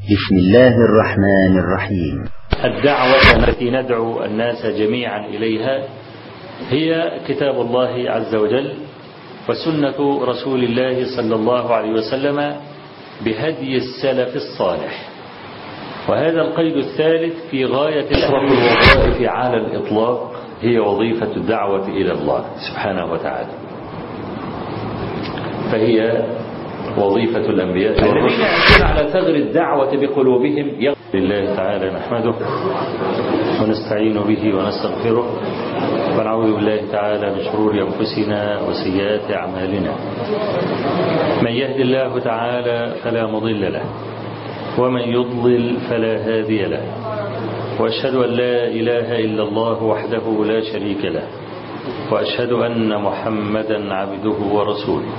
بسم الله الرحمن الرحيم الدعوة التي ندعو الناس جميعا إليها هي كتاب الله عز وجل وسنة رسول الله صلى الله عليه وسلم بهدي السلف الصالح وهذا القيد الثالث في غاية أشرف الوظائف على الإطلاق هي وظيفة الدعوة إلى الله سبحانه وتعالى فهي وظيفة الأنبياء والرسل على ثغر الدعوة بقلوبهم يغفر لله تعالى نحمده ونستعين به ونستغفره ونعوذ بالله تعالى من شرور أنفسنا وسيئات أعمالنا من يهد الله تعالى فلا مضل له ومن يضلل فلا هادي له وأشهد أن لا إله إلا الله وحده لا شريك له وأشهد أن محمدا عبده ورسوله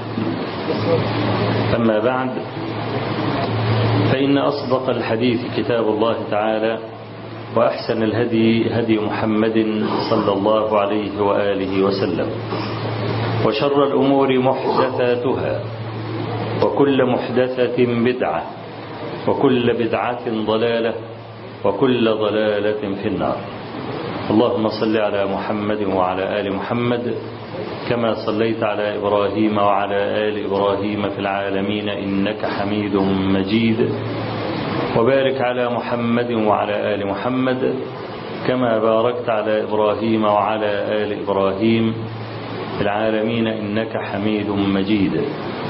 أما بعد فإن أصدق الحديث كتاب الله تعالى وأحسن الهدي هدي محمد صلى الله عليه وآله وسلم وشر الأمور محدثاتها وكل محدثة بدعة وكل بدعة ضلالة وكل ضلالة في النار اللهم صل على محمد وعلى آل محمد كما صليت على إبراهيم وعلى آل إبراهيم في العالمين إنك حميد مجيد وبارك على محمد وعلى آل محمد كما باركت على إبراهيم وعلى آل إبراهيم في العالمين إنك حميد مجيد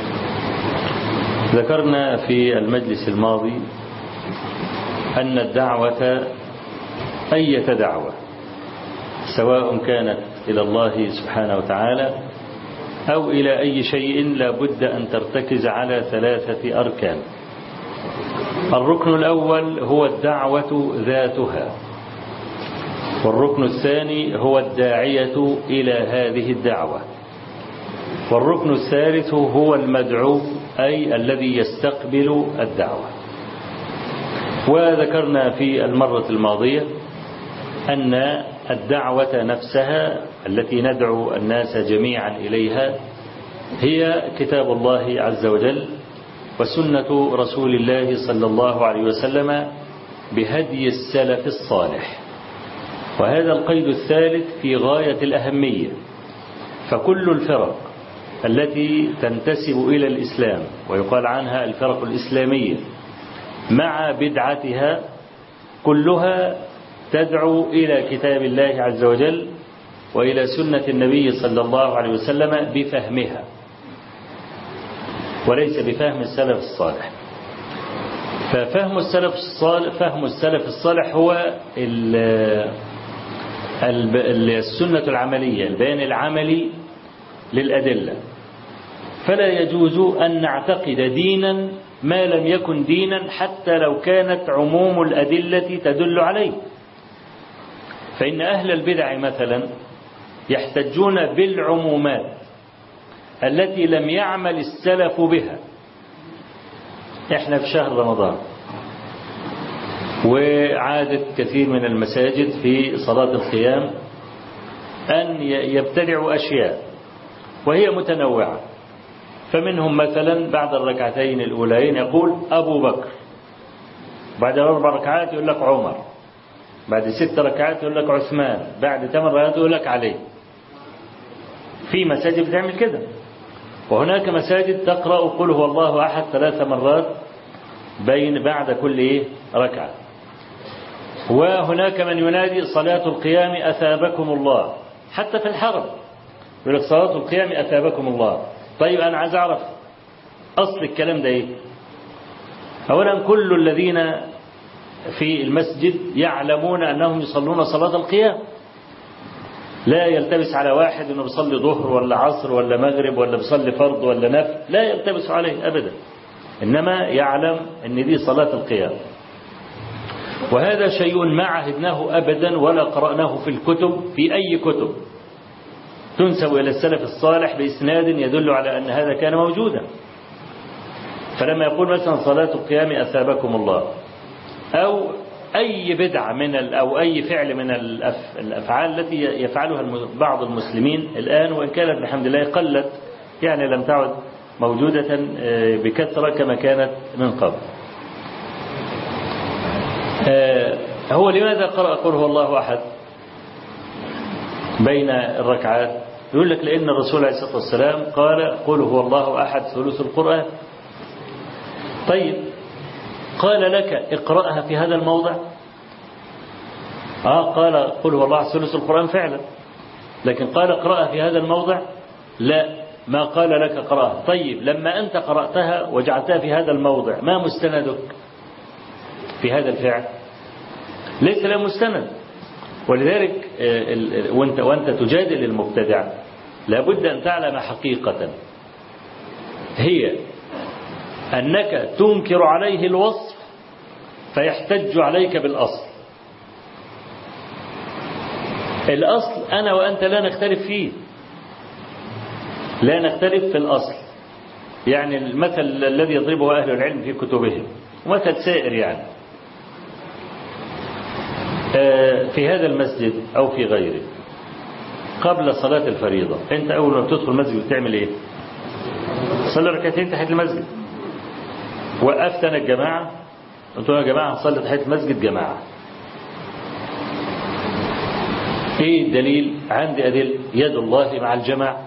ذكرنا في المجلس الماضي أن الدعوة أية دعوة سواء كانت إلى الله سبحانه وتعالى أو إلى أي شيء لا بد أن ترتكز على ثلاثة أركان الركن الأول هو الدعوة ذاتها والركن الثاني هو الداعية إلى هذه الدعوة والركن الثالث هو المدعو أي الذي يستقبل الدعوة وذكرنا في المرة الماضية أن الدعوة نفسها التي ندعو الناس جميعا إليها هي كتاب الله عز وجل وسنة رسول الله صلى الله عليه وسلم بهدي السلف الصالح وهذا القيد الثالث في غاية الأهمية فكل الفرق التي تنتسب إلى الإسلام ويقال عنها الفرق الإسلامية مع بدعتها كلها تدعو إلى كتاب الله عز وجل وإلى سنة النبي صلى الله عليه وسلم بفهمها وليس بفهم السلف الصالح ففهم السلف الصالح فهم السلف الصالح هو السنة العملية البيان العملي للأدلة فلا يجوز أن نعتقد دينا ما لم يكن دينا حتى لو كانت عموم الأدلة تدل عليه فإن أهل البدع مثلا يحتجون بالعمومات التي لم يعمل السلف بها احنا في شهر رمضان وعادت كثير من المساجد في صلاة القيام أن يبتدعوا أشياء وهي متنوعة فمنهم مثلا بعد الركعتين الأولين يقول أبو بكر بعد أربع ركعات يقول لك عمر بعد ست ركعات يقول لك عثمان بعد ثمان ركعات يقول لك علي في مساجد بتعمل كده وهناك مساجد تقرأ قل هو الله أحد ثلاث مرات بين بعد كل إيه ركعة وهناك من ينادي صلاة القيام أثابكم الله حتى في الحرم يقول لك صلاة القيام أثابكم الله طيب أنا عايز أعرف أصل الكلام ده إيه أولا كل الذين في المسجد يعلمون أنهم يصلون صلاة القيام لا يلتبس على واحد أنه بيصلي ظهر ولا عصر ولا مغرب ولا بيصلي فرض ولا نفل لا يلتبس عليه أبدا إنما يعلم أن دي صلاة القيام وهذا شيء ما عهدناه أبدا ولا قرأناه في الكتب في أي كتب تنسب إلى السلف الصالح بإسناد يدل على أن هذا كان موجودا فلما يقول مثلا صلاة القيام أثابكم الله أو أي بدعة من أو أي فعل من الأفعال التي يفعلها بعض المسلمين الآن وإن كانت بحمد الله قلت يعني لم تعد موجودة بكثرة كما كانت من قبل آه هو لماذا قرأ قل هو الله أحد بين الركعات يقول لك لأن الرسول عليه الصلاة والسلام قال قل هو الله أحد ثلث القرآن طيب قال لك اقرأها في هذا الموضع آه قال قل هو الله ثلث القرآن فعلا لكن قال اقرأها في هذا الموضع لا ما قال لك اقرأها طيب لما أنت قرأتها وجعلتها في هذا الموضع ما مستندك في هذا الفعل ليس له مستند ولذلك وانت, وانت تجادل المبتدع لابد أن تعلم حقيقة هي أنك تنكر عليه الوصف فيحتج عليك بالأصل الأصل أنا وأنت لا نختلف فيه لا نختلف في الأصل يعني المثل الذي يضربه أهل العلم في كتبهم مثل سائر يعني في هذا المسجد أو في غيره قبل صلاة الفريضة أنت أول ما بتدخل المسجد بتعمل إيه صلي ركعتين تحت المسجد وقفت أنا الجماعة قلت يا جماعة هنصلي تحت المسجد جماعة ايه الدليل عندي أدل يد الله مع الجماعة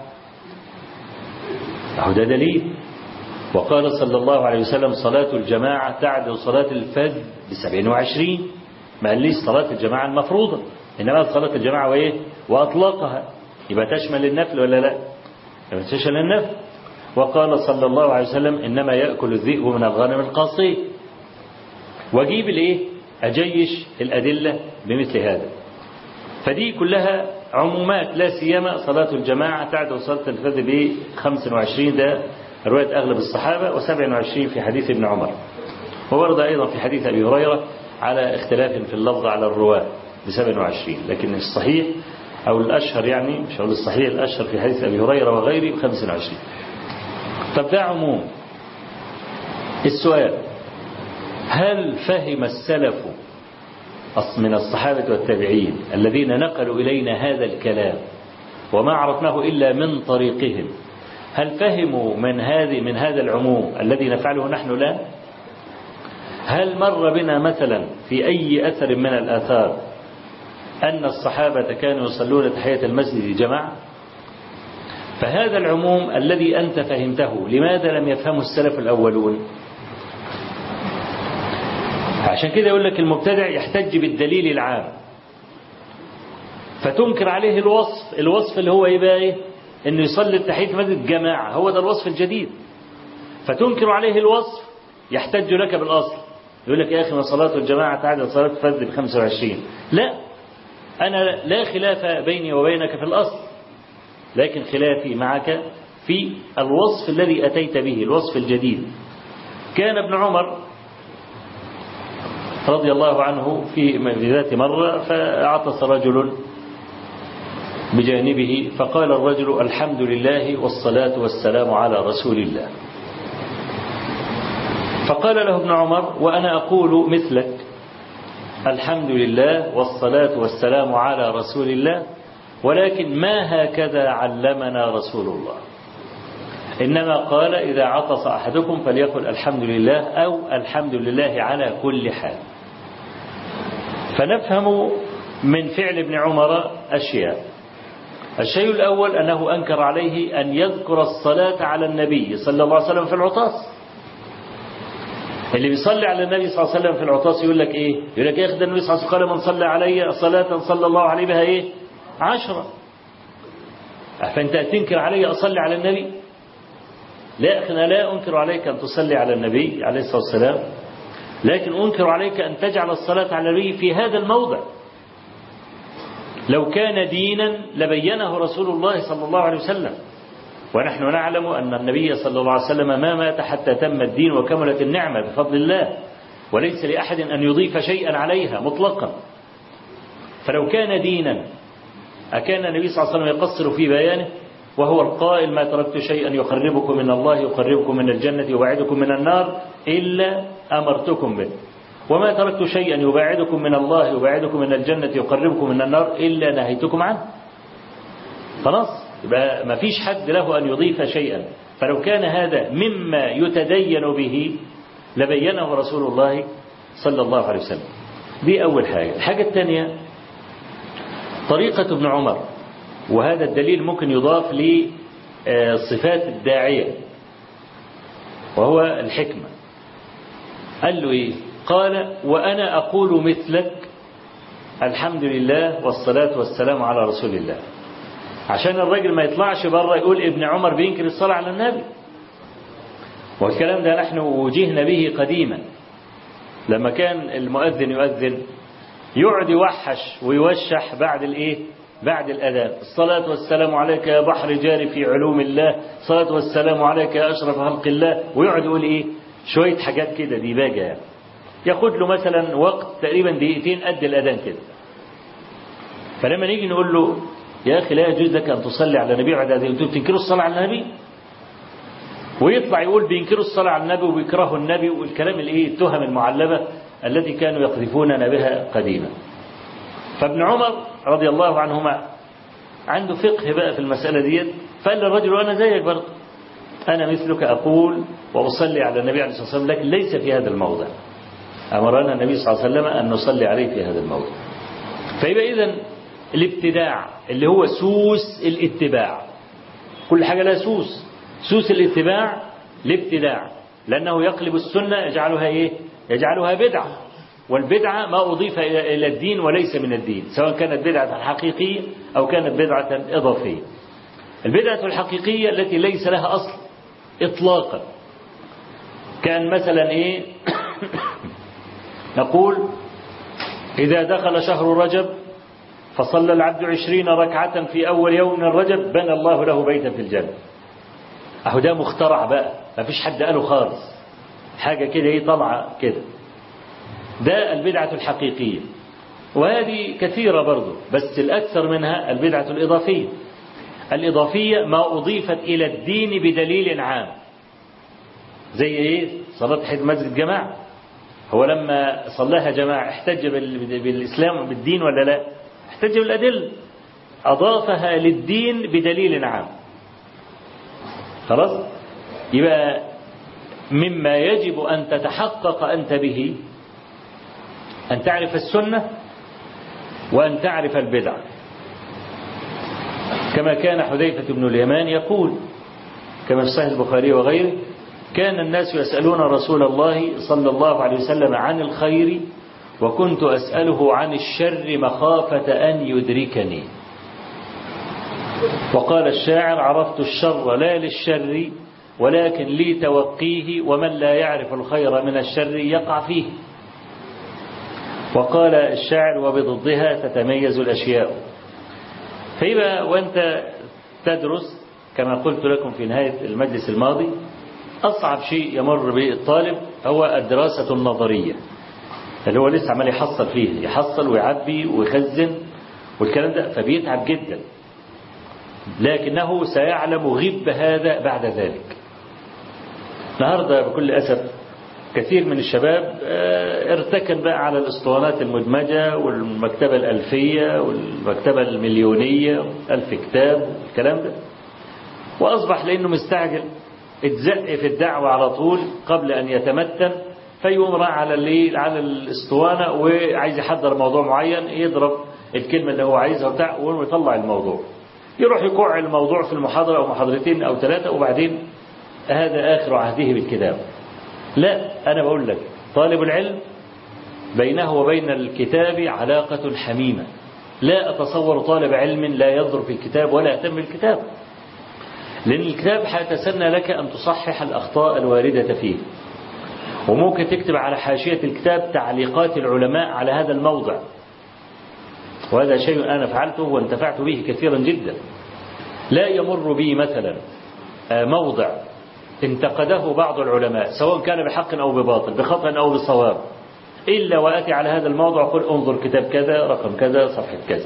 أهو ده دليل وقال صلى الله عليه وسلم صلاة الجماعة تعدل صلاة الفجر بسبعين وعشرين ما قاليش صلاة الجماعة المفروضة إنما صلاة الجماعة وإيه وأطلقها يبقى تشمل النفل ولا لا يبقى تشمل النفل وقال صلى الله عليه وسلم إنما يأكل الذئب من الغنم القاصي وأجيب الإيه أجيش الأدلة بمثل هذا فدي كلها عمومات لا سيما صلاة الجماعة تعدل صلاة الفجر ب 25 ده رواية أغلب الصحابة و27 في حديث ابن عمر وورد أيضا في حديث أبي هريرة على اختلاف في اللفظ على الرواة ب 27 لكن الصحيح أو الأشهر يعني مش هقول الصحيح الأشهر في حديث أبي هريرة وغيره ب 25 طب ده عموم السؤال هل فهم السلف من الصحابة والتابعين الذين نقلوا إلينا هذا الكلام وما عرفناه إلا من طريقهم هل فهموا من هذه من هذا العموم الذي نفعله نحن لا هل مر بنا مثلا في أي أثر من الآثار أن الصحابة كانوا يصلون تحية المسجد جماعة فهذا العموم الذي أنت فهمته لماذا لم يفهمه السلف الأولون عشان كده يقول لك المبتدع يحتج بالدليل العام فتنكر عليه الوصف الوصف اللي هو يبقى ايه انه يصلي التحية في مسجد جماعة هو ده الوصف الجديد فتنكر عليه الوصف يحتج لك بالأصل يقول لك يا أخي ما صلاة الجماعة تعدل صلاة الفجر ب 25 لا أنا لا خلاف بيني وبينك في الأصل لكن خلافي معك في الوصف الذي أتيت به الوصف الجديد كان ابن عمر رضي الله عنه في ذات مرة فعطس رجل بجانبه فقال الرجل الحمد لله والصلاة والسلام على رسول الله فقال له ابن عمر وأنا أقول مثلك الحمد لله والصلاة والسلام على رسول الله ولكن ما هكذا علمنا رسول الله إنما قال إذا عطس أحدكم فليقل الحمد لله أو الحمد لله على كل حال فنفهم من فعل ابن عمر أشياء الشيء الأول أنه أنكر عليه أن يذكر الصلاة على النبي صلى الله عليه وسلم في العطاس اللي بيصلي على النبي صلى الله عليه وسلم في العطاس يقول لك إيه يقول لك ياخد النبي صلى الله عليه وسلم قال من صلى علي صلاة صلى الله عليه بها إيه عشرة فأنت تنكر علي أصلي على النبي لا أنا لا أنكر عليك أن تصلي على النبي عليه الصلاة والسلام لكن أنكر عليك أن تجعل الصلاة على النبي في هذا الموضع لو كان دينا لبينه رسول الله صلى الله عليه وسلم ونحن نعلم أن النبي صلى الله عليه وسلم ما مات حتى تم الدين وكملت النعمة بفضل الله وليس لأحد أن يضيف شيئا عليها مطلقا فلو كان دينا أكان النبي صلى الله عليه وسلم يقصر في بيانه وهو القائل ما تركت شيئا يقربكم من الله يقربكم من الجنة يبعدكم من النار إلا أمرتكم به وما تركت شيئا يباعدكم من الله يباعدكم من الجنة يقربكم من النار إلا نهيتكم عنه خلاص يبقى ما فيش حد له أن يضيف شيئا فلو كان هذا مما يتدين به لبينه رسول الله صلى الله عليه وسلم دي أول حاجة الحاجة الثانية طريقة ابن عمر وهذا الدليل ممكن يضاف لصفات الداعية وهو الحكمة قال له إيه قال وأنا أقول مثلك الحمد لله والصلاة والسلام على رسول الله عشان الراجل ما يطلعش بره يقول ابن عمر بينكر الصلاة على النبي والكلام ده نحن وجهنا به قديما لما كان المؤذن يؤذن يقعد يوحش ويوشح بعد الايه بعد الأذان الصلاة والسلام عليك يا بحر جاري في علوم الله الصلاة والسلام عليك يا أشرف خلق الله ويقعد يقول إيه شوية حاجات كده دي باجة يعني ياخد له مثلا وقت تقريبا دقيقتين قد الأذان كده فلما نيجي نقول له يا أخي لا يجوز لك أن تصلي على النبي بعد هذه أنتم بتنكروا الصلاة على النبي ويطلع يقول بينكروا الصلاة على النبي وبيكرهوا النبي والكلام الايه التهم المعلبة التي كانوا يقذفوننا بها قديما فابن عمر رضي الله عنهما عنده فقه بقى في المسألة ديت فقال للرجل وأنا زيك برضه أنا مثلك أقول وأصلي على النبي عليه الصلاة والسلام لكن ليس في هذا الموضع أمرنا النبي صلى الله عليه وسلم أن نصلي عليه في هذا الموضع فيبقى إذن الابتداع اللي هو سوس الاتباع كل حاجة لها سوس سوس الاتباع الابتداع لأنه يقلب السنة يجعلها إيه يجعلها بدعة والبدعة ما أضيف إلى الدين وليس من الدين سواء كانت بدعة حقيقية أو كانت بدعة إضافية البدعة الحقيقية التي ليس لها أصل إطلاقا كان مثلا إيه نقول إذا دخل شهر رجب فصلى العبد عشرين ركعة في أول يوم من رجب بنى الله له بيتا في الجنة أهو ده مخترع بقى ما فيش حد قاله خالص حاجة كده ايه طالعة كده ده البدعة الحقيقية وهذه كثيرة برضو بس الأكثر منها البدعة الإضافية الإضافية ما أضيفت إلى الدين بدليل عام زي إيه صلاة حد مسجد جماعة هو لما صلاها جماعة احتج بالإسلام بالدين ولا لا احتج بالأدلة أضافها للدين بدليل عام خلاص يبقى مما يجب أن تتحقق أنت به أن تعرف السنة وأن تعرف البدع كما كان حذيفة بن اليمان يقول كما في صحيح البخاري وغيره كان الناس يسألون رسول الله صلى الله عليه وسلم عن الخير وكنت أسأله عن الشر مخافة أن يدركني وقال الشاعر عرفت الشر لا للشر ولكن لي توقيه ومن لا يعرف الخير من الشر يقع فيه وقال الشاعر وبضدها تتميز الأشياء فيبقى وأنت تدرس كما قلت لكم في نهاية المجلس الماضي أصعب شيء يمر به الطالب هو الدراسة النظرية اللي هو لسه عمال يحصل فيه يحصل ويعبي ويخزن والكلام ده فبيتعب جدا لكنه سيعلم غب هذا بعد ذلك النهاردة بكل أسف كثير من الشباب ارتكن بقى على الاسطوانات المدمجة والمكتبة الألفية والمكتبة المليونية ألف كتاب الكلام ده وأصبح لأنه مستعجل اتزق في الدعوة على طول قبل أن يتمتن فيقوم راح على الليل على الاسطوانة وعايز يحضر موضوع معين يضرب الكلمة اللي هو عايزها وبتاع ويطلع الموضوع يروح يقع الموضوع في المحاضرة أو محاضرتين أو ثلاثة وبعدين هذا آخر عهده بالكتاب لا أنا بقول لك طالب العلم بينه وبين الكتاب علاقة حميمة لا أتصور طالب علم لا ينظر في الكتاب ولا يهتم بالكتاب لأن الكتاب حيتسنى لك أن تصحح الأخطاء الواردة فيه وممكن تكتب على حاشية الكتاب تعليقات العلماء على هذا الموضع وهذا شيء أنا فعلته وانتفعت به كثيرا جدا لا يمر بي مثلا موضع انتقده بعض العلماء سواء كان بحق أو بباطل بخطأ أو بصواب إلا وأتي على هذا الموضوع أقول انظر كتاب كذا رقم كذا صفحة كذا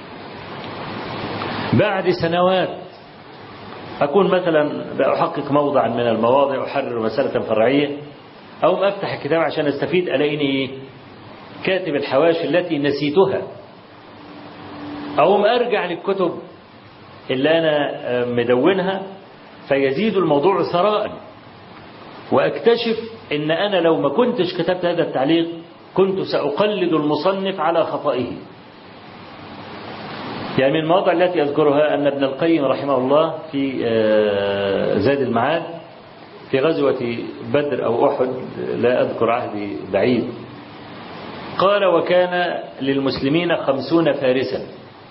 بعد سنوات أكون مثلا بأحقق موضعا من المواضع أحرر مسألة فرعية أو ما أفتح الكتاب عشان أستفيد ألاقيني إيه كاتب الحواشي التي نسيتها أو ما أرجع للكتب اللي أنا مدونها فيزيد الموضوع ثراء وأكتشف إن أنا لو ما كنتش كتبت هذا التعليق كنت سأقلد المصنف على خطئه يعني من المواضع التي يذكرها أن ابن القيم رحمه الله في زاد المعاد في غزوة بدر أو أحد لا أذكر عهدي بعيد قال وكان للمسلمين خمسون فارسا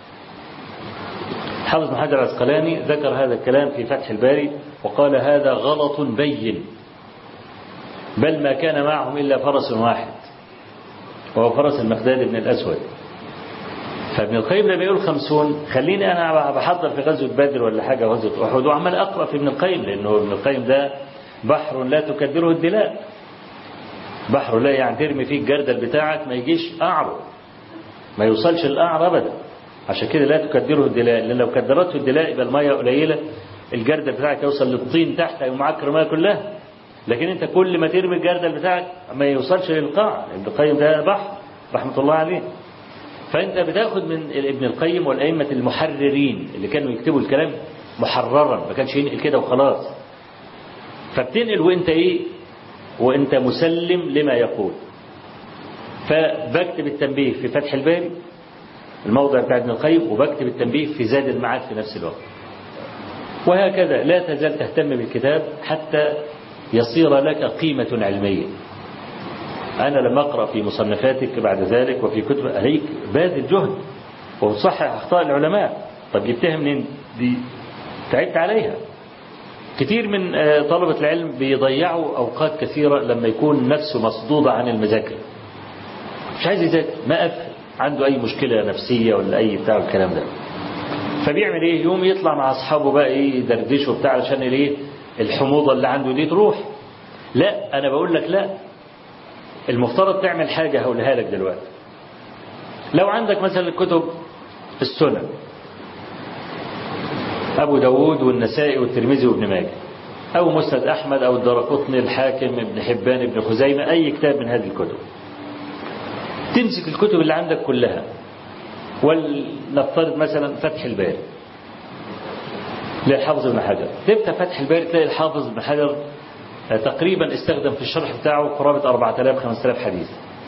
حافظ بن حجر العسقلاني ذكر هذا الكلام في فتح الباري وقال هذا غلط بين بل ما كان معهم إلا فرس واحد وهو فرس المقداد بن الأسود فابن القيم لما يقول خمسون خليني أنا بحضر في غزوة بدر ولا حاجة غزوة أحد وعمال أقرأ في ابن القيم لأنه ابن القيم ده بحر لا تكدره الدلاء بحر لا يعني ترمي فيه الجردل بتاعك ما يجيش قعره ما يوصلش القعر أبدا عشان كده لا تكدره الدلاء لأن لو كدرته الدلاء يبقى المية قليلة الجردل بتاعك يوصل للطين تحت ومعكر المية كلها لكن انت كل ما ترمي الجردل بتاعك ما يوصلش للقاع ابن القيم ده بحر رحمة الله عليه فانت بتاخد من ابن القيم والأئمة المحررين اللي كانوا يكتبوا الكلام محررا ما كانش ينقل كده وخلاص فبتنقل وانت ايه وانت مسلم لما يقول فبكتب التنبيه في فتح الباري الموضع بتاع ابن القيم وبكتب التنبيه في زاد المعاد في نفس الوقت وهكذا لا تزال تهتم بالكتاب حتى يصير لك قيمة علمية أنا لما أقرأ في مصنفاتك بعد ذلك وفي كتب عليك باذل جهد وتصحح أخطاء العلماء طب جبتها منين دي تعبت عليها كتير من طلبة العلم بيضيعوا أوقات كثيرة لما يكون نفسه مصدودة عن المذاكرة مش عايز يذاكر ما أفهم عنده أي مشكلة نفسية ولا أي بتاع الكلام ده فبيعمل إيه يوم يطلع مع أصحابه بقى إيه يدردشوا بتاع علشان إيه الحموضة اللي عنده دي تروح لا أنا بقول لك لا المفترض تعمل حاجة هقولها لك دلوقتي لو عندك مثلا كتب السنن أبو داود والنسائي والترمذي وابن ماجه أو مسند أحمد أو الدرقطني الحاكم ابن حبان ابن خزيمة أي كتاب من هذه الكتب تمسك الكتب اللي عندك كلها ولنفترض مثلا فتح الباري للحافظ ابن حجر تفتح فتح الباري تلاقي الحافظ ابن حجر تقريبا استخدم في الشرح بتاعه قرابة 4000 5000 حديث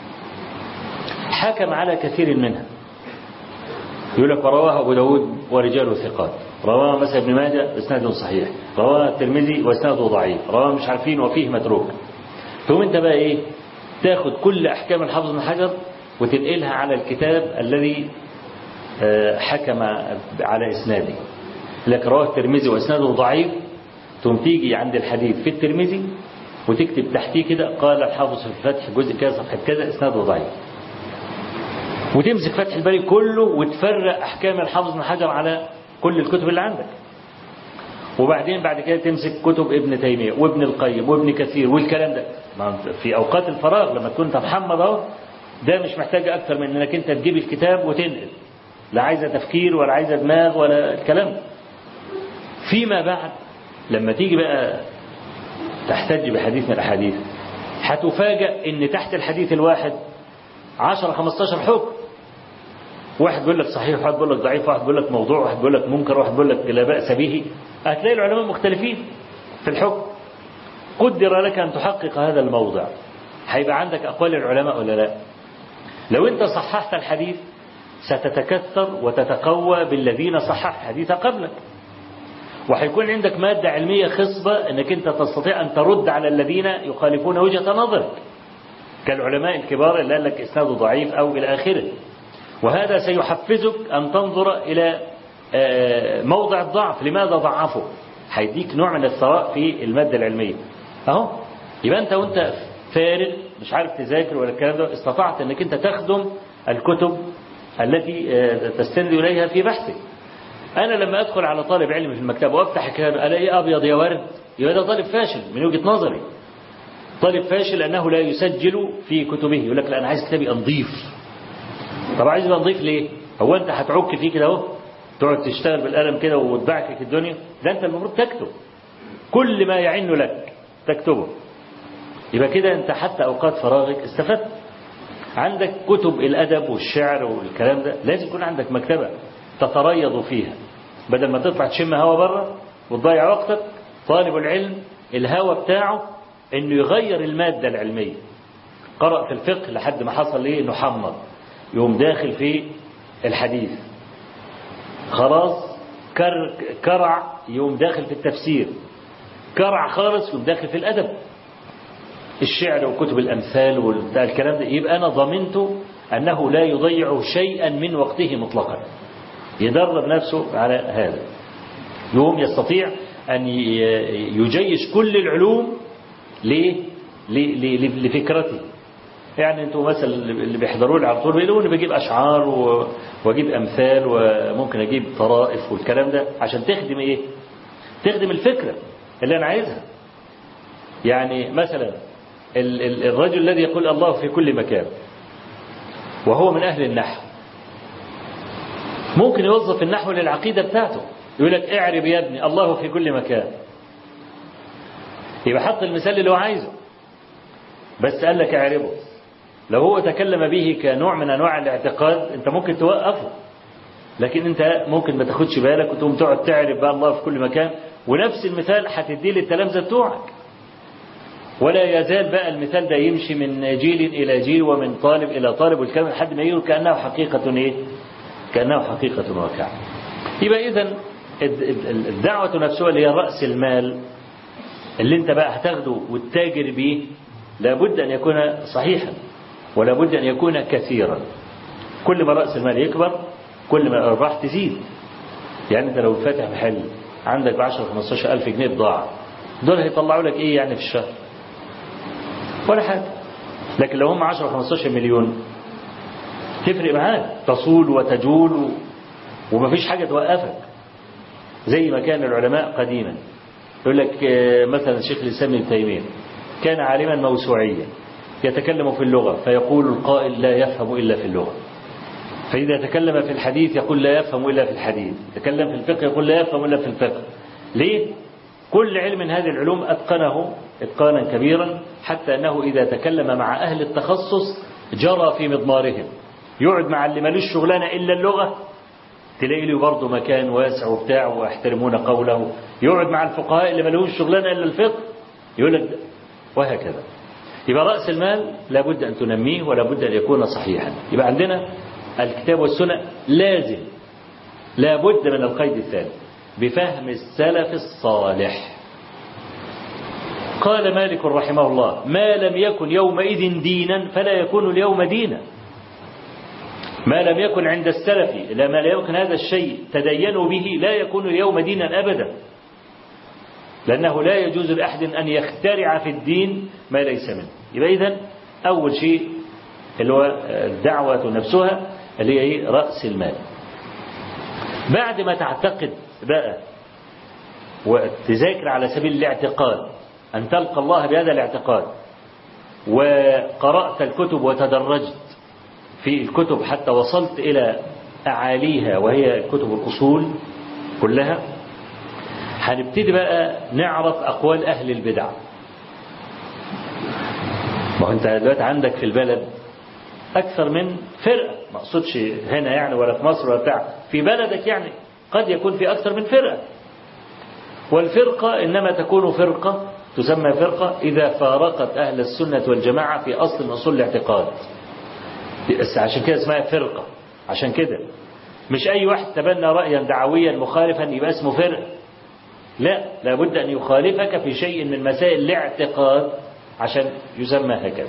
حكم على كثير منها يقول لك ورواه أبو داود ورجاله ثقات رواه مثلا ابن ماجه اسناده صحيح رواه الترمذي واسناده ضعيف رواه مش عارفين وفيه متروك ثم انت بقى ايه تاخد كل احكام الحافظ بن حجر وتنقلها على الكتاب الذي حكم على اسناده لك رواه الترمذي واسناده ضعيف ثم تيجي عند الحديث في الترمذي وتكتب تحتيه كده قال الحافظ في الفتح جزء كذا صفحه كذا اسناده ضعيف وتمسك فتح الباري كله وتفرق احكام الحافظ بن حجر على كل الكتب اللي عندك وبعدين بعد كده تمسك كتب ابن تيمية وابن القيم وابن كثير والكلام ده في أوقات الفراغ لما تكون انت محمد اهو ده مش محتاج أكثر من أنك أنت تجيب الكتاب وتنقل لا عايزة تفكير ولا عايزة دماغ ولا الكلام فيما بعد لما تيجي بقى تحتج بحديث من الأحاديث هتفاجأ ان تحت الحديث الواحد 10 15 حكم واحد بيقول لك صحيح واحد بيقول لك ضعيف واحد بيقول لك موضوع واحد بيقول لك منكر واحد بيقول لك لا بأس به هتلاقي العلماء مختلفين في الحكم قدر لك أن تحقق هذا الموضع هيبقى عندك أقوال العلماء ولا لا لو أنت صححت الحديث ستتكثر وتتقوى بالذين صحح الحديث قبلك وهيكون عندك مادة علمية خصبة أنك أنت تستطيع أن ترد على الذين يخالفون وجهة نظرك كالعلماء الكبار اللي قال لك إسناده ضعيف أو إلى آخره وهذا سيحفزك أن تنظر إلى موضع الضعف لماذا ضعفه هيديك نوع من الثراء في المادة العلمية أهو يبقى أنت وأنت فارغ مش عارف تذاكر ولا الكلام ده استطعت أنك أنت تخدم الكتب التي تستند إليها في بحثك أنا لما أدخل على طالب علم في المكتبة وأفتح الكتاب ألاقي أبيض يا ورد يبقى ده طالب فاشل من وجهة نظري طالب فاشل لأنه لا يسجل في كتبه يقول لك لا أنا عايز كتابي أنظيف طب عايز يبقى نظيف ليه هو أنت هتعك فيه كده أهو تقعد تشتغل بالقلم كده وتبعكك الدنيا ده أنت المفروض تكتب كل ما يعن لك تكتبه يبقى كده أنت حتى أوقات فراغك استفدت عندك كتب الأدب والشعر والكلام ده لازم يكون عندك مكتبة تتريض فيها بدل ما تطلع تشم هوا بره وتضيع وقتك طالب العلم الهوى بتاعه انه يغير المادة العلمية قرأ في الفقه لحد ما حصل ايه انه حمض يقوم داخل في الحديث خلاص كر كرع يقوم داخل في التفسير كرع خالص يقوم داخل في الأدب الشعر وكتب الأمثال والكلام ده يبقى أنا ضمنت أنه لا يضيع شيئا من وقته مطلقا يدرب نفسه على هذا يوم يستطيع أن يجيش كل العلوم ليه؟ لفكرته يعني انتوا مثلا اللي بيحضروا لي على طول بيقولوا لي بجيب اشعار و... واجيب امثال وممكن اجيب طرائف والكلام ده عشان تخدم ايه؟ تخدم الفكره اللي انا عايزها. يعني مثلا ال... ال... الرجل الذي يقول الله في كل مكان وهو من اهل النحو ممكن يوظف النحو للعقيده بتاعته يقول لك اعرب يا ابني الله في كل مكان يبقى حط المثال اللي هو عايزه بس قال لك اعربه لو هو تكلم به كنوع من انواع الاعتقاد انت ممكن توقفه لكن انت ممكن ما تاخدش بالك وتقوم تقعد تعرف بقى الله في كل مكان ونفس المثال هتديه للتلامذه بتوعك ولا يزال بقى المثال ده يمشي من جيل الى جيل ومن طالب الى طالب والكلام لحد ما يقول كانه حقيقه ايه؟ كانه حقيقه واقعه. يبقى اذا الدعوه نفسها اللي هي راس المال اللي انت بقى هتاخده وتتاجر بيه لابد ان يكون صحيحا ولا بد أن يكون كثيرا كل ما رأس المال يكبر كل ما الأرباح تزيد يعني أنت لو فاتح محل عندك ب 10 15 ألف جنيه بضاعة دول هيطلعوا لك إيه يعني في الشهر ولا حاجة لكن لو هم 10 15 مليون تفرق معاك تصول وتجول و... ومفيش حاجة توقفك زي ما كان العلماء قديما يقول لك مثلا الشيخ الإسلام ابن تيمية كان عالما موسوعيا يتكلم في اللغة فيقول القائل لا يفهم إلا في اللغة فإذا تكلم في الحديث يقول لا يفهم إلا في الحديث تكلم في الفقه يقول لا يفهم إلا في الفقه ليه؟ كل علم من هذه العلوم أتقنه إتقانا كبيرا حتى أنه إذا تكلم مع أهل التخصص جرى في مضمارهم يقعد مع اللي مالوش شغلانة إلا اللغة تلاقي له برضه مكان واسع وبتاع ويحترمون قوله يقعد مع الفقهاء اللي مالوش شغلانة إلا الفقه يقول لك وهكذا يبقى رأس المال لابد أن تنميه ولابد أن يكون صحيحا يبقى عندنا الكتاب والسنة لازم لابد من القيد الثاني بفهم السلف الصالح قال مالك رحمه الله ما لم يكن يومئذ دينا فلا يكون اليوم دينا ما لم يكن عند السلف لما لا يكن هذا الشيء تدينوا به لا يكون اليوم دينا أبدا لأنه لا يجوز لأحد أن يخترع في الدين ما ليس منه يبقى إذن أول شيء اللي هو الدعوة نفسها اللي هي رأس المال بعد ما تعتقد بقى وتذاكر على سبيل الاعتقاد أن تلقى الله بهذا الاعتقاد وقرأت الكتب وتدرجت في الكتب حتى وصلت إلى أعاليها وهي كتب الأصول كلها هنبتدي بقى نعرف أقوال أهل البدع ما هو أنت دلوقتي عندك في البلد أكثر من فرقة ما أقصدش هنا يعني ولا في مصر ولا بتاع في بلدك يعني قد يكون في أكثر من فرقة والفرقة إنما تكون فرقة تسمى فرقة إذا فارقت أهل السنة والجماعة في أصل من أصول الاعتقاد عشان كده اسمها فرقة عشان كده مش أي واحد تبنى رأيا دعويا مخالفا يبقى اسمه فرقة لا لابد أن يخالفك في شيء من مسائل الاعتقاد عشان يسمى هكذا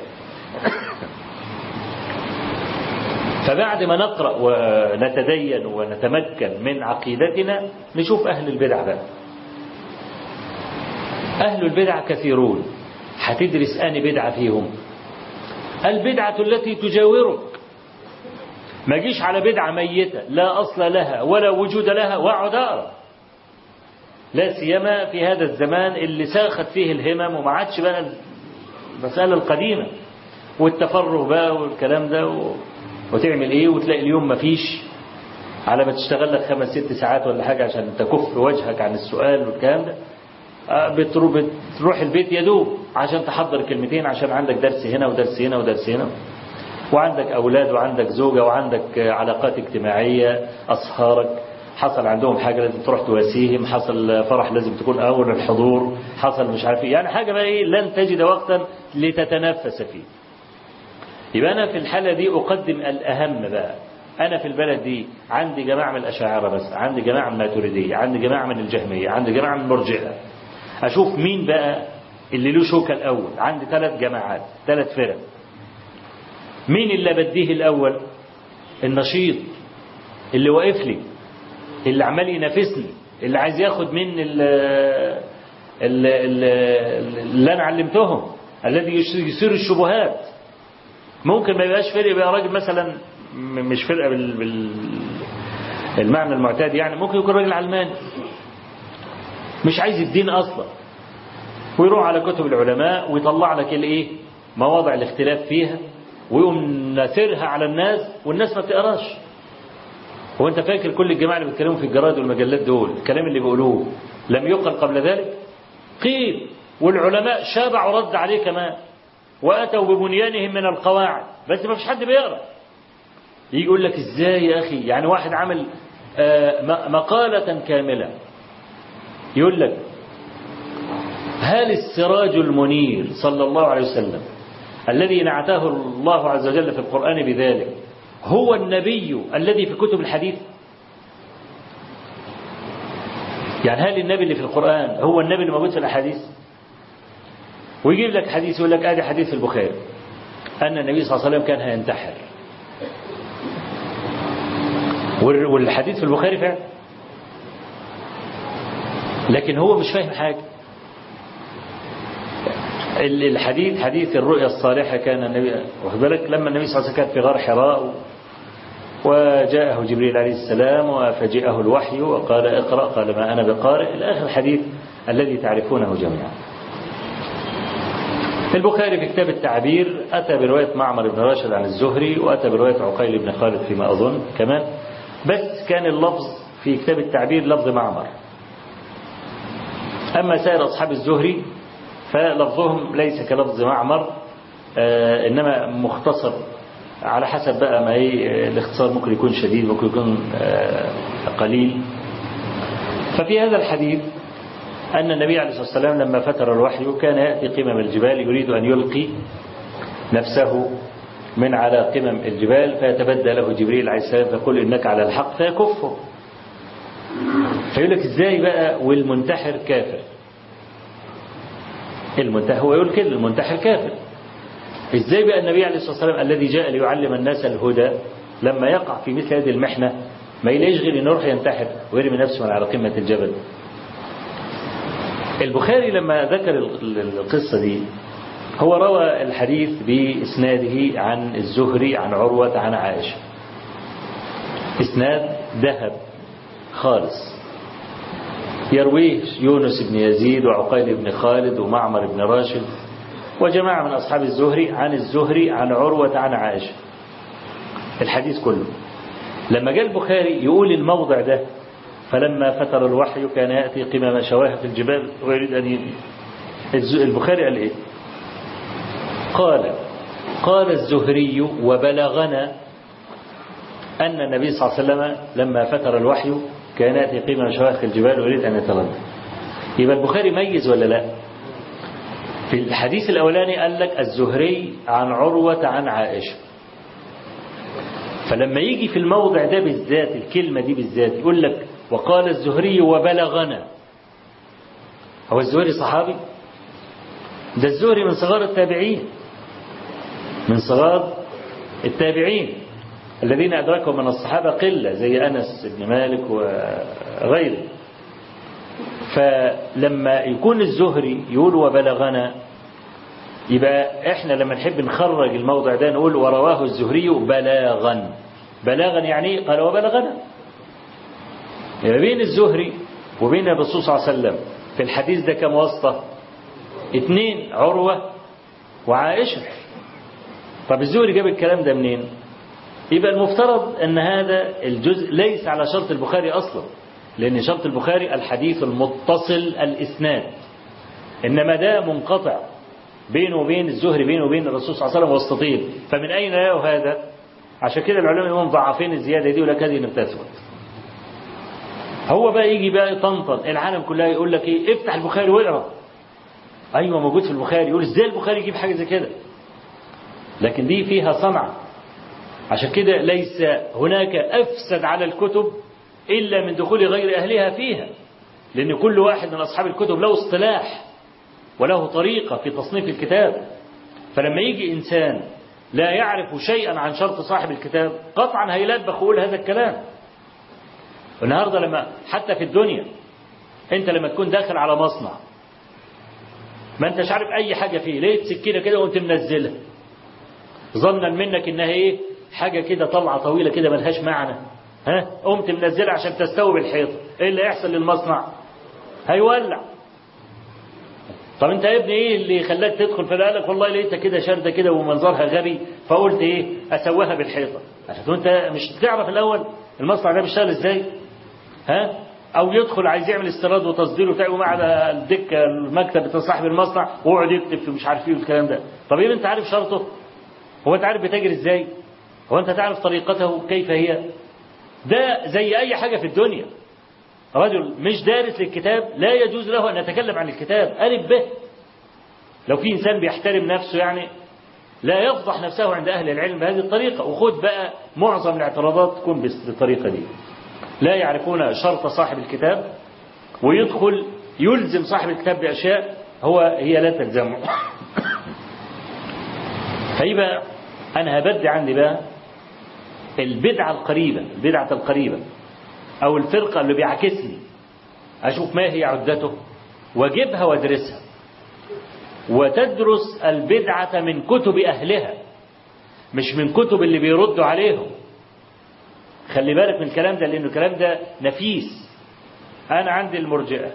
فبعد ما نقرأ ونتدين ونتمكن من عقيدتنا نشوف أهل البدع بقى أهل البدع كثيرون هتدرس أني بدعة فيهم البدعة التي تجاورك ما جيش على بدعة ميتة لا أصل لها ولا وجود لها واقعد أقرأ لا سيما في هذا الزمان اللي ساخت فيه الهمم وما عادش بقى المسألة القديمة والتفرغ بقى والكلام ده و... وتعمل ايه وتلاقي اليوم مفيش على ما تشتغل لك خمس ست ساعات ولا حاجة عشان تكف وجهك عن السؤال والكلام ده بتروح البيت يدوب عشان تحضر كلمتين عشان عندك درس هنا ودرس هنا ودرس هنا وعندك أولاد وعندك زوجة وعندك علاقات اجتماعية أصهارك حصل عندهم حاجة لازم تروح تواسيهم حصل فرح لازم تكون أول الحضور حصل مش عارف يعني حاجة بقى إيه لن تجد وقتا لتتنفس فيه يبقى أنا في الحالة دي أقدم الأهم بقى أنا في البلد دي عندي جماعة من الأشاعرة بس عندي جماعة من الماتريدية عندي جماعة من الجهمية عندي جماعة من المرجئة أشوف مين بقى اللي له شوكة الأول عندي ثلاث جماعات ثلاث فرق مين اللي بديه الأول النشيط اللي واقف لي اللي عمال ينافسني اللي عايز ياخد مني ال ال ال اللي انا علمتهم الذي يثير الشبهات ممكن ما يبقاش فرق يبقى راجل مثلا م- مش فرقه بال, بال المعنى المعتاد يعني ممكن يكون راجل علماني مش عايز الدين اصلا ويروح على كتب العلماء ويطلع لك الايه مواضع الاختلاف فيها ويقوم ناثرها على الناس والناس ما بتقراش هو انت فاكر كل الجماعه اللي بيتكلموا في الجرايد والمجلات دول الكلام اللي بيقولوه لم يقل قبل ذلك قيل والعلماء شابعوا رد عليه كمان واتوا ببنيانهم من القواعد بس ما فيش حد بيقرا يجي يقول لك ازاي يا اخي يعني واحد عمل آه، م- مقاله كامله يقول لك هل السراج المنير صلى الله عليه وسلم الذي نعته الله عز وجل في القرآن بذلك هو النبي الذي في كتب الحديث يعني هل النبي اللي في القرآن هو النبي اللي موجود في الأحاديث ويجيب لك حديث يقول لك ادي حديث في البخاري أن النبي صلى الله عليه وسلم كان هينتحر وال- والحديث في البخاري فعلا لكن هو مش فاهم حاجة ال- الحديث حديث الرؤيا الصالحة كان النبي واخد بالك لما النبي صلى الله عليه وسلم كان في غار حراء وجاءه جبريل عليه السلام وفجئه الوحي وقال اقرأ قال ما أنا بقارئ إلى آخر الحديث الذي تعرفونه جميعا البخاري في كتاب التعبير أتى برواية معمر بن راشد عن الزهري وأتى برواية عقيل بن خالد فيما أظن كمان بس كان اللفظ في كتاب التعبير لفظ معمر أما سائر أصحاب الزهري فلفظهم ليس كلفظ معمر آه، إنما مختصر على حسب بقى ما هي الاختصار ممكن يكون شديد ممكن يكون آه، قليل ففي هذا الحديث أن النبي عليه الصلاة والسلام لما فتر الوحي كان يأتي قمم الجبال يريد أن يلقي نفسه من على قمم الجبال فيتبدى له جبريل عليه السلام فيقول إنك على الحق فيكفه فيقول لك إزاي بقى والمنتحر كافر المنتحر هو يقول كده المنتحر كافر ازاي بقى النبي عليه الصلاة والسلام الذي جاء ليعلم الناس الهدى لما يقع في مثل هذه المحنة ما يلاقيش غير انه يروح ينتحر ويرمي نفسه من على قمة الجبل البخاري لما ذكر ال- ال- القصة دي هو روى الحديث بإسناده عن الزهري عن عروة عن عائشة إسناد ذهب خالص يرويه يونس بن يزيد وعقيل بن خالد ومعمر بن راشد وجماعة من أصحاب الزهري عن الزهري عن عروة عن عائشة الحديث كله لما جاء البخاري يقول الموضع ده فلما فتر الوحي كان يأتي قمم شواهق الجبال ويريد أن ي... الز- البخاري قال إيه قال قال الزهري وبلغنا أن النبي صلى الله عليه وسلم لما فتر الوحي كان يأتي قمم شواهق الجبال ويريد أن يتردد يبقى البخاري ميز ولا لا في الحديث الأولاني قال لك الزهري عن عروة عن عائشة فلما يجي في الموضع ده بالذات الكلمة دي بالذات يقول لك وقال الزهري وبلغنا هو الزهري صحابي ده الزهري من صغار التابعين من صغار التابعين الذين أدركهم من الصحابة قلة زي أنس بن مالك وغيره فلما يكون الزهري يقول وبلغنا يبقى احنا لما نحب نخرج الموضع ده نقول ورواه الزهري بلاغا بلاغا يعني إيه؟ قال وبلغنا يبقى بين الزهري وبين الرسول صلى الله عليه وسلم في الحديث ده كم واسطة اتنين عروة وعائشة طب الزهري جاب الكلام ده منين يبقى المفترض ان هذا الجزء ليس على شرط البخاري اصلا لان شرط البخاري الحديث المتصل الاسناد انما ده منقطع بينه وبين الزهري بينه وبين الرسول صلى الله عليه وسلم واسطتين فمن اين له هذا عشان كده العلماء يقولون ضعفين الزياده دي ولا هذه لم تثبت هو بقى يجي بقى يطنطن العالم كلها يقول لك ايه افتح البخاري واقرا ايوه موجود في البخاري يقول ازاي البخاري يجيب حاجه زي كده لكن دي فيها صنعة عشان كده ليس هناك أفسد على الكتب إلا من دخول غير أهلها فيها لأن كل واحد من أصحاب الكتب له اصطلاح وله طريقة في تصنيف الكتاب فلما يجي إنسان لا يعرف شيئا عن شرط صاحب الكتاب قطعا هيلبخ ويقول هذا الكلام النهارده لما حتى في الدنيا انت لما تكون داخل على مصنع ما انتش عارف اي حاجه فيه لقيت سكينه كده وانت منزلها ظنا منك انها ايه حاجه كده طلعه طويله كده ملهاش معنى ها قمت منزلها عشان تستوي الحيطه ايه اللي هيحصل للمصنع هيولع طب انت يا ابني ايه اللي خلاك تدخل فقال لك والله لقيتها كده شارده كده ومنظرها غبي فقلت ايه اسويها بالحيطه عشان انت مش تعرف الاول المصنع ده بيشتغل ازاي ها او يدخل عايز يعمل استيراد وتصدير وبتاع وما على الدكه المكتب بتاع صاحب المصنع ويقعد يكتب في مش عارف ايه والكلام ده طب ايه انت عارف شرطه هو انت عارف بيتاجر ازاي هو انت تعرف طريقته كيف هي ده زي اي حاجه في الدنيا رجل مش دارس للكتاب لا يجوز له ان يتكلم عن الكتاب الف به لو في انسان بيحترم نفسه يعني لا يفضح نفسه عند اهل العلم بهذه الطريقه وخد بقى معظم الاعتراضات تكون بالطريقه دي لا يعرفون شرط صاحب الكتاب ويدخل يلزم صاحب الكتاب بأشياء هو هي لا تلزمه فيبقى أنا هبدي عندي بقى البدعة القريبة البدعة القريبة أو الفرقة اللي بيعكسني أشوف ما هي عدته وأجيبها وأدرسها وتدرس البدعة من كتب أهلها مش من كتب اللي بيردوا عليهم خلي بالك من الكلام ده لأنه الكلام ده نفيس أنا عندي المرجئة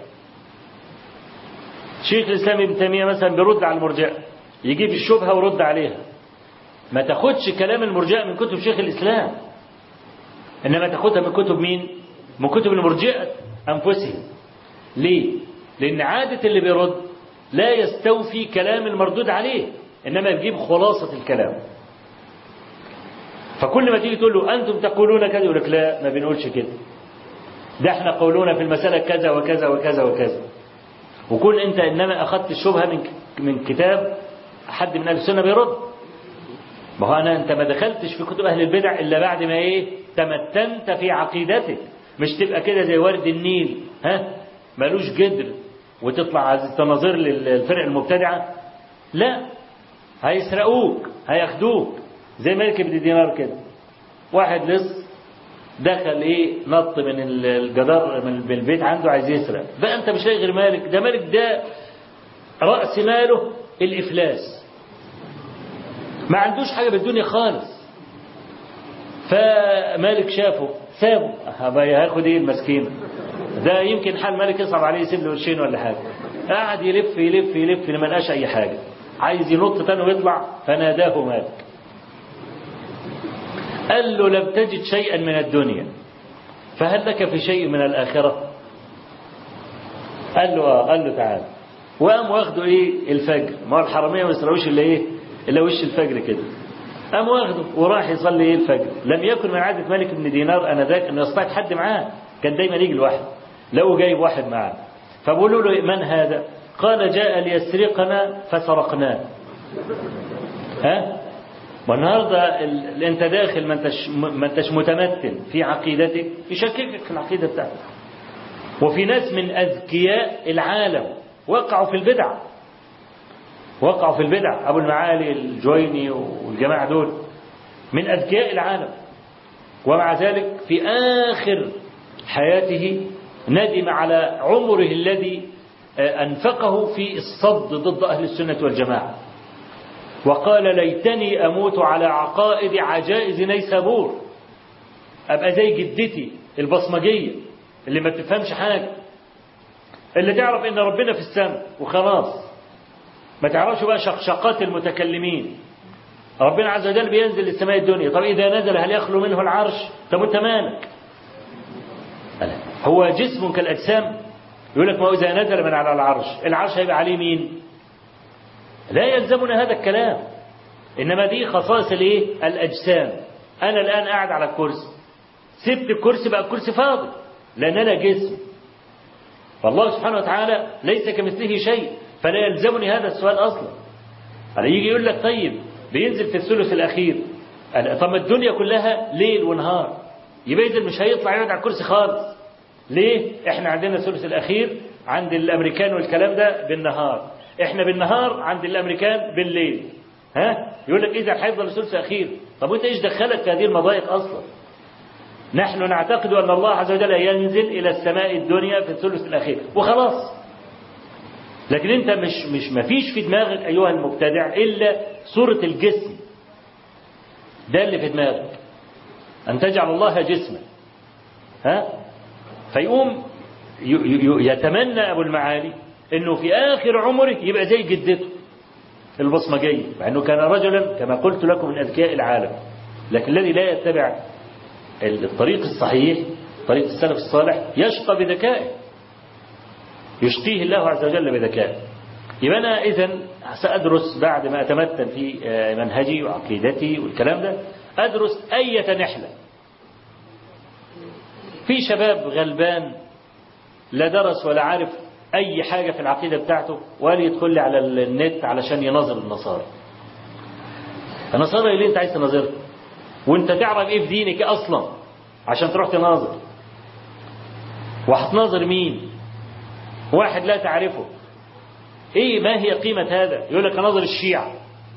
شيخ الإسلام ابن تيمية مثلا بيرد على المرجئة يجيب الشبهة ورد عليها ما تاخدش كلام المرجئة من كتب شيخ الإسلام إنما تاخدها من كتب مين من كتب المرجئة أنفسهم ليه لأن عادة اللي بيرد لا يستوفي كلام المردود عليه إنما يجيب خلاصة الكلام فكل ما تيجي تقول له أنتم تقولون كذا يقول لك لا ما بنقولش كده ده احنا قولون في المسألة كذا وكذا وكذا وكذا وكون انت انما اخذت الشبهة من من كتاب حد من اهل السنة بيرد ما هو انا انت ما دخلتش في كتب اهل البدع الا بعد ما ايه تمتنت في عقيدتك مش تبقى كده زي ورد النيل ها ملوش جدر وتطلع تناظر للفرق المبتدعة لا هيسرقوك هياخدوك زي ملك بن دينار كده واحد لص دخل ايه نط من الجدار من البيت عنده عايز يسرق بقى انت مش لاقي غير مالك ده مالك ده راس ماله الافلاس ما عندوش حاجه بالدنيا خالص فمالك شافه سابه هياخد ايه المسكين ده يمكن حال مالك يصعب عليه يسيب له قرشين ولا حاجه قعد يلف يلف يلف لما لقاش اي حاجه عايز ينط تاني ويطلع فناداه مالك قال له لم تجد شيئا من الدنيا فهل لك في شيء من الآخرة قال له آه قال له تعال وقام واخده ايه الفجر ما هو الحرامية ما يسرقوش الا ايه الا وش الفجر كده قام واخده وراح يصلي ايه الفجر لم يكن من عادة مالك بن دينار انا ذاك انه يصطاد حد معاه كان دايما يجي لوحده لو جايب واحد معاه فبقولوا له من هذا قال جاء ليسرقنا فسرقناه ها والنهارده ال... انت داخل ما انتش ما انتش متمتن في عقيدتك يشككك في العقيده بتاعتك وفي ناس من اذكياء العالم وقعوا في البدع وقعوا في البدع ابو المعالي الجويني والجماعه دول من اذكياء العالم ومع ذلك في اخر حياته ندم على عمره الذي انفقه في الصد ضد اهل السنه والجماعه وقال ليتني أموت على عقائد عجائز نيسابور أبقى زي جدتي البصمجية اللي ما بتفهمش حاجة اللي تعرف إن ربنا في السماء وخلاص ما تعرفش بقى شقشقات المتكلمين ربنا عز وجل بينزل للسماء الدنيا طب إذا نزل هل يخلو منه العرش طب أنت مالك هو جسم كالأجسام يقول لك ما إذا نزل من على العرش العرش هيبقى عليه مين لا يلزمنا هذا الكلام إنما دي خصائص الايه الأجسام أنا الآن قاعد على الكرسي سبت الكرسي بقى الكرسي فاضي لأن أنا جسم فالله سبحانه وتعالى ليس كمثله شيء فلا يلزمني هذا السؤال أصلا على يجي يقول لك طيب بينزل في الثلث الأخير طب ما الدنيا كلها ليل ونهار يبقى إذا مش هيطلع يقعد على الكرسي خالص ليه؟ احنا عندنا الثلث الأخير عند الأمريكان والكلام ده بالنهار احنا بالنهار عند الأمريكان بالليل ها؟ يقول لك إذا هيفضل الثلث الأخير طب وأنت إيش دخلك في هذه المضايق أصلا؟ نحن نعتقد أن الله عز وجل ينزل إلى السماء الدنيا في الثلث الأخير وخلاص لكن أنت مش مش ما فيش في دماغك أيها المبتدع إلا صورة الجسم ده اللي في دماغك أن تجعل الله جسما ها فيقوم يتمنى أبو المعالي أنه في آخر عمره يبقى زي جدته البصمجية مع أنه كان رجلا كما قلت لكم من أذكياء العالم لكن الذي لا يتبع الطريق الصحيح طريق السلف الصالح يشقى بذكائه يشقيه الله عز وجل بذكائه يبقى أنا إذا سأدرس بعد ما أتمتن في منهجي وعقيدتي والكلام ده أدرس أية نحلة في شباب غلبان لا درس ولا عارف أي حاجة في العقيدة بتاعته ولا يدخل لي على النت علشان يناظر النصارى النصارى اللي أنت عايز تناظرها وأنت تعرف إيه في دينك أصلا عشان تروح تناظر وهتناظر مين واحد لا تعرفه ايه ما هي قيمة هذا يقول لك نظر الشيعة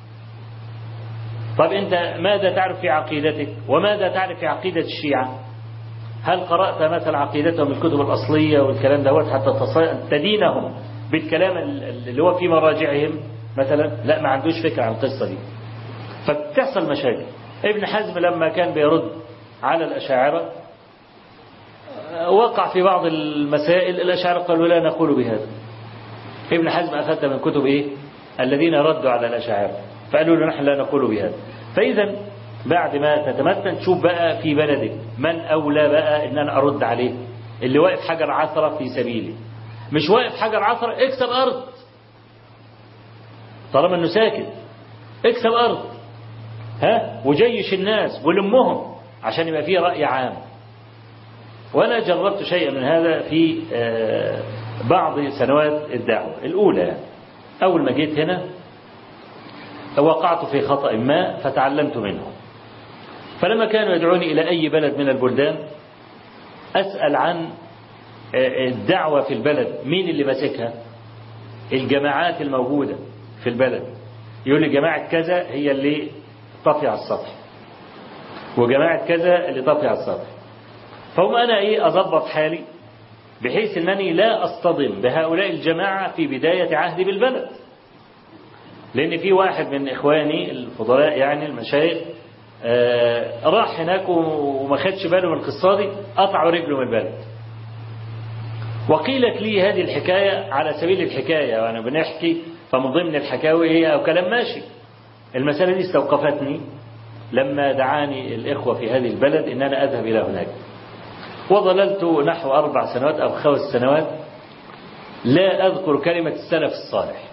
طب انت ماذا تعرف في عقيدتك وماذا تعرف في عقيدة الشيعة هل قرأت مثلا عقيدتهم الكتب الأصلية والكلام دوت حتى تدينهم بالكلام اللي هو في مراجعهم مثلا لا ما عندوش فكرة عن القصة دي فبتحصل مشاكل ابن حزم لما كان بيرد على الأشاعرة وقع في بعض المسائل الأشاعرة قالوا لا نقول بهذا ابن حزم أخذت من كتب إيه الذين ردوا على الأشاعرة فقالوا له نحن لا نقول بهذا فإذا بعد ما تتمتن تشوف بقى في بلدك من أولى بقى إن أنا أرد عليه اللي واقف حجر عثرة في سبيلي مش واقف حجر عثرة اكسب أرض طالما إنه ساكت اكسب أرض ها وجيش الناس ولمهم عشان يبقى فيه رأي عام وأنا جربت شيئا من هذا في بعض سنوات الدعوة الأولى أول ما جيت هنا وقعت في خطأ ما فتعلمت منه فلما كانوا يدعوني إلى أي بلد من البلدان أسأل عن الدعوة في البلد مين اللي ماسكها الجماعات الموجودة في البلد يقول لي جماعة كذا هي اللي طفي على السطح وجماعة كذا اللي طفي على السطح فهم أنا إيه أضبط حالي بحيث أنني لا أصطدم بهؤلاء الجماعة في بداية عهدي بالبلد لأن في واحد من إخواني الفضلاء يعني المشايخ آه راح هناك وما خدش باله من القصة دي قطعوا رجله من البلد وقيلت لي هذه الحكاية على سبيل الحكاية وأنا بنحكي فمن ضمن الحكاوي هي أو كلام ماشي المسألة دي استوقفتني لما دعاني الإخوة في هذه البلد إن أنا أذهب إلى هناك وظللت نحو أربع سنوات أو خمس سنوات لا أذكر كلمة السلف الصالح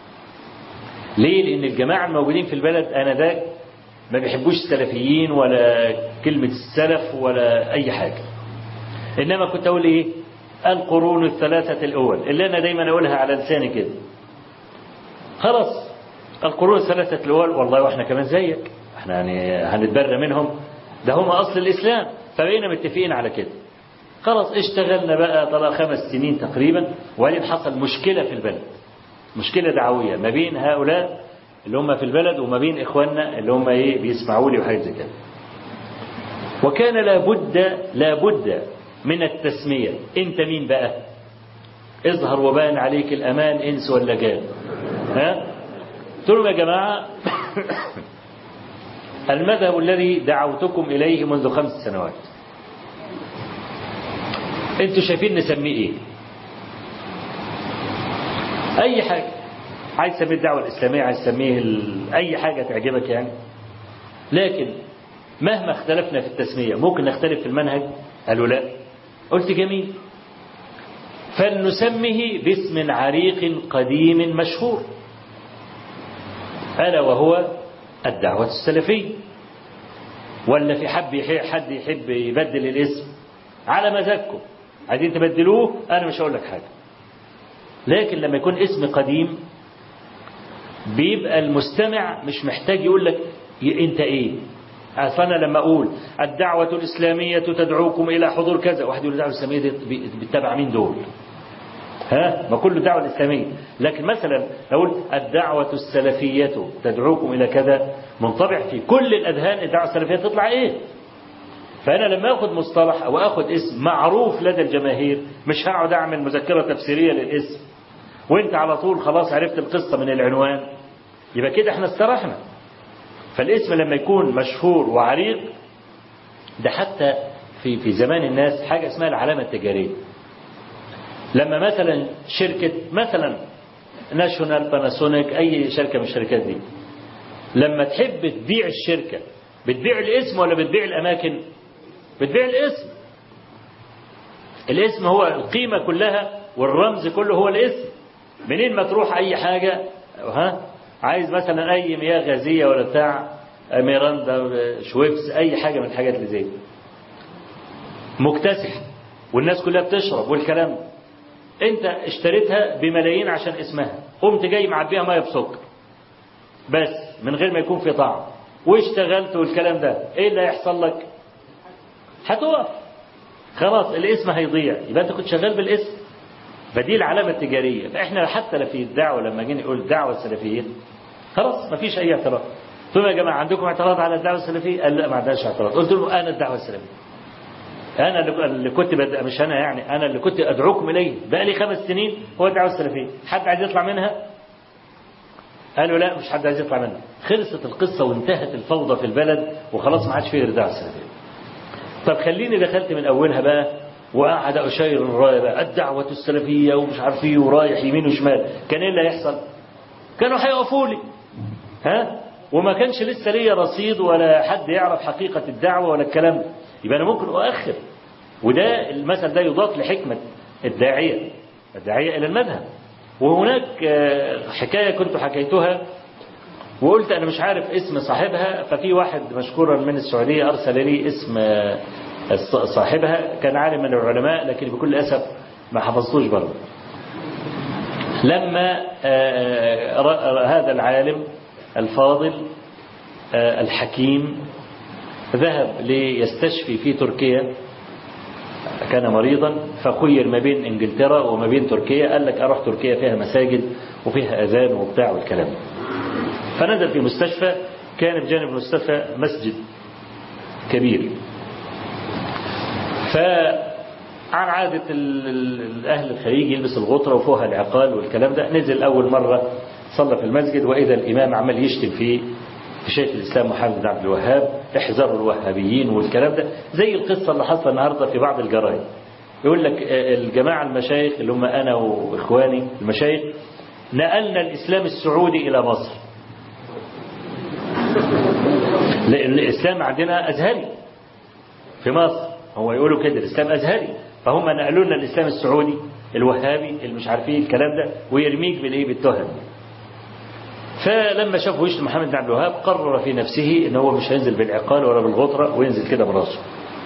ليه لأن الجماعة الموجودين في البلد آنذاك ما بيحبوش السلفيين ولا كلمة السلف ولا أي حاجة إنما كنت أقول إيه القرون الثلاثة الأول اللي أنا دايما أقولها على لساني كده خلاص القرون الثلاثة الأول والله وإحنا كمان زيك إحنا يعني هنتبرى منهم ده هم أصل الإسلام فبقينا متفقين على كده خلاص اشتغلنا بقى طلع خمس سنين تقريبا وبعدين حصل مشكلة في البلد مشكلة دعوية ما بين هؤلاء اللي هم في البلد وما بين إخواننا اللي هم إيه بيسمعوا لي وحاجة زي كده وكان لابد لابد من التسمية أنت مين بقى اظهر وبان عليك الأمان إنس ولا جان ها قلت لهم يا جماعة المذهب الذي دعوتكم إليه منذ خمس سنوات انتوا شايفين نسميه ايه اي حاجة عايز تسميه الدعوة الاسلامية عايز تسميه ال... اي حاجة تعجبك يعني لكن مهما اختلفنا في التسمية ممكن نختلف في المنهج قالوا لا قلت جميل فلنسمه باسم عريق قديم مشهور ألا وهو الدعوة السلفية ولا في حب حد يحب يبدل الاسم على مزاجكم عايزين تبدلوه أنا مش هقول لك حاجة لكن لما يكون اسم قديم بيبقى المستمع مش محتاج يقول لك ي- انت ايه فانا لما اقول الدعوه الاسلاميه تدعوكم الى حضور كذا واحد يقول الدعوه الاسلاميه دي بي- بتتبع مين دول ها ما كله دعوه اسلاميه لكن مثلا لو قلت الدعوه السلفيه تدعوكم الى كذا منطبع في كل الاذهان الدعوه السلفيه تطلع ايه فانا لما اخذ مصطلح او اخذ اسم معروف لدى الجماهير مش هقعد اعمل مذكره تفسيريه للاسم وانت على طول خلاص عرفت القصه من العنوان يبقى كده احنا استرحنا فالاسم لما يكون مشهور وعريق ده حتى في في زمان الناس حاجه اسمها العلامه التجاريه لما مثلا شركه مثلا ناشونال باناسونيك اي شركه من الشركات دي لما تحب تبيع الشركه بتبيع الاسم ولا بتبيع الاماكن بتبيع الاسم الاسم هو القيمه كلها والرمز كله هو الاسم منين ما تروح اي حاجه ها عايز مثلا اي مياه غازيه ولا بتاع ميراندا شويبس اي حاجه من الحاجات اللي زي دي مكتسح والناس كلها بتشرب والكلام ده. انت اشتريتها بملايين عشان اسمها قمت جاي معبيها ميه بسكر بس من غير ما يكون في طعم واشتغلت والكلام ده ايه اللي هيحصل لك هتقف خلاص الاسم هيضيع يبقى انت كنت شغال بالاسم فدي العلامه التجاريه فاحنا حتى في الدعوه لما جينا نقول الدعوه السلفيه خلاص ما فيش اي اعتراض قلت لهم يا جماعه عندكم اعتراض على الدعوه السلفيه قال لا ما عندناش اعتراض قلت لهم انا الدعوه السلفيه انا اللي اللي كنت بد... مش انا يعني انا اللي كنت ادعوكم اليه بقى لي خمس سنين هو الدعوه السلفيه حد عايز يطلع منها قالوا لا مش حد عايز يطلع منها خلصت القصه وانتهت الفوضى في البلد وخلاص ما عادش فيه غير الدعوه السلفيه طب خليني دخلت من اولها بقى وقعد اشير الرايه بقى الدعوه السلفيه ومش عارف ايه ورايح يمين وشمال كان ايه اللي هيحصل؟ كانوا هيقفوا لي ها وما كانش لسه ليا رصيد ولا حد يعرف حقيقه الدعوه ولا الكلام ده يبقى انا ممكن اؤخر وده المثل ده يضاف لحكمه الداعيه الداعيه الى المذهب وهناك آه، حكايه كنت حكيتها وقلت انا مش عارف اسم صاحبها ففي واحد مشكورا من السعوديه ارسل لي اسم آه، الص- صاحبها كان عالم من العلماء لكن بكل اسف ما حفظتوش برضه لما آه، ر- هذا العالم الفاضل آه، الحكيم ذهب ليستشفي في تركيا كان مريضا فخير ما بين انجلترا وما بين تركيا قال لك اروح تركيا فيها مساجد وفيها اذان وبتاع والكلام ده. فنزل في مستشفى كان بجانب المستشفى مسجد كبير فعن عادة ال- ال- الأهل الخليج يلبس الغطرة وفوقها العقال والكلام ده نزل أول مرة صلى في المسجد وإذا الإمام عمال يشتم في في شيخ الإسلام محمد بن عبد الوهاب احذروا الوهابيين والكلام ده زي القصة اللي حصل النهاردة في بعض الجرايد يقول لك آه، الجماعة المشايخ اللي هم أنا وإخواني المشايخ نقلنا الإسلام السعودي إلى مصر لأن الإسلام عندنا أزهري في مصر هو يقولوا كده الإسلام أزهري فهم نقلوا لنا الإسلام السعودي الوهابي اللي مش عارفين الكلام ده ويرميك بالإيه بالتهم فلما شاف وش محمد بن عبد الوهاب قرر في نفسه ان هو مش هينزل بالعقال ولا بالغطرة وينزل كده براسه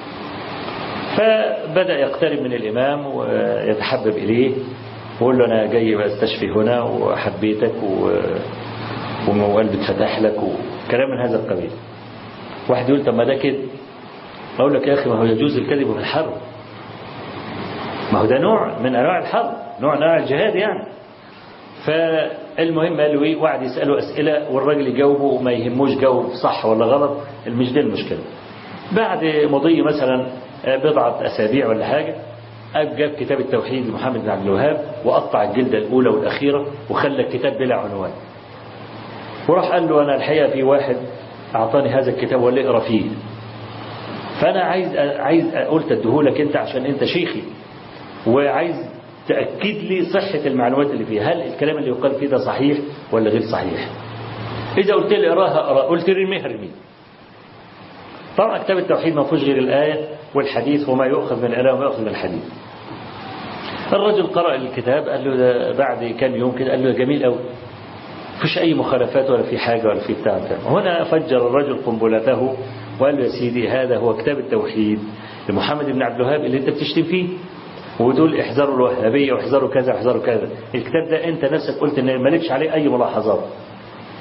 فبدأ يقترب من الإمام ويتحبب إليه ويقول له أنا جاي بستشفي هنا وحبيتك و... وقلبي اتفتح لك وكلام من هذا القبيل واحد يقول طب ما ده كده أقول لك يا أخي ما هو يجوز الكذب في الحرب ما هو ده نوع من أنواع الحرب نوع من أنواع الجهاد يعني فالمهم قال له ايه وقعد يساله اسئله والراجل يجاوبه وما يهموش جاوب صح ولا غلط مش دي المشكله بعد مضي مثلا بضعه اسابيع ولا حاجه جاب كتاب التوحيد لمحمد بن عبد الوهاب وقطع الجلده الاولى والاخيره وخلى الكتاب بلا عنوان وراح قال له انا الحقيقه في واحد اعطاني هذا الكتاب ولا اقرا فيه فانا عايز عايز قلت اديهولك انت عشان انت شيخي وعايز تأكد لي صحة المعلومات اللي فيها هل الكلام اللي يقال فيه ده صحيح ولا غير صحيح إذا قلت لي اقراها اقرا قلت لي ارميها ارميها طبعا كتاب التوحيد ما فيهوش غير الآية والحديث وما يؤخذ من الآية وما يؤخذ من الحديث الرجل قرأ الكتاب قال له ده بعد كام يوم كده قال له جميل قوي فيش أي مخالفات ولا في حاجة ولا في بتاع بتاع. هنا فجر الرجل قنبلته وقال له يا سيدي هذا هو كتاب التوحيد لمحمد بن عبد الوهاب اللي انت بتشتم فيه وتقول احذروا الوهابية واحذروا كذا واحذروا كذا الكتاب ده انت نفسك قلت ان مالكش عليه اي ملاحظات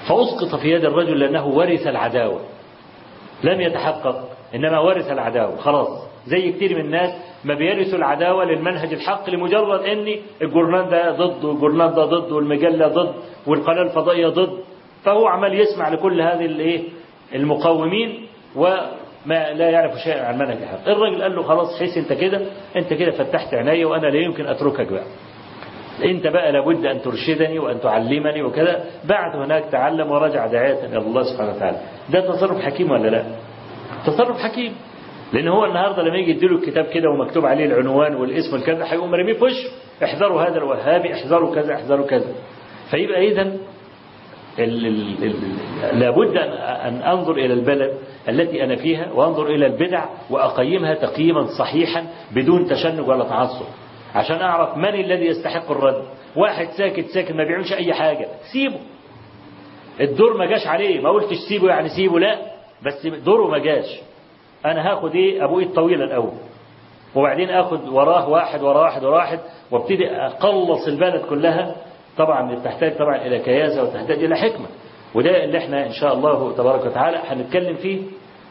فأسقط في يد الرجل لأنه ورث العداوة لم يتحقق إنما ورث العداوة خلاص زي كتير من الناس ما بيرثوا العداوة للمنهج الحق لمجرد ان الجورنال ده ضد والجورنال ده ضد والمجلة ضد والقناة الفضائية ضد فهو عمال يسمع لكل هذه الايه المقاومين وما لا يعرف شيئا عن منهج الحق الراجل قال له خلاص حيث انت كده انت كده فتحت عيني وانا لا يمكن اتركك بقى انت بقى لابد ان ترشدني وان تعلمني وكذا بعد هناك تعلم ورجع داعية الى الله سبحانه وتعالى ده تصرف حكيم ولا لا تصرف حكيم لان هو النهارده لما يجي يديله الكتاب كده ومكتوب عليه العنوان والاسم والكذا هيقوم راميه في وشه احذروا هذا الوهابي احذروا كذا احذروا كذا فيبقى اذا لابد أن, أن أنظر إلى البلد التي أنا فيها وأنظر إلى البدع وأقيمها تقييما صحيحا بدون تشنج ولا تعصب عشان أعرف من الذي يستحق الرد واحد ساكت ساكت ما بيعملش أي حاجة سيبه الدور ما جاش عليه ما قلتش سيبه يعني سيبه لا بس دوره ما جاش أنا هاخد إيه أبوي الطويلة الأول وبعدين أخد وراه واحد وراه واحد وراه واحد وابتدي أقلص البلد كلها طبعا تحتاج طبعا إلى كياسة وتحتاج إلى حكمة وده اللي احنا إن شاء الله تبارك وتعالى هنتكلم فيه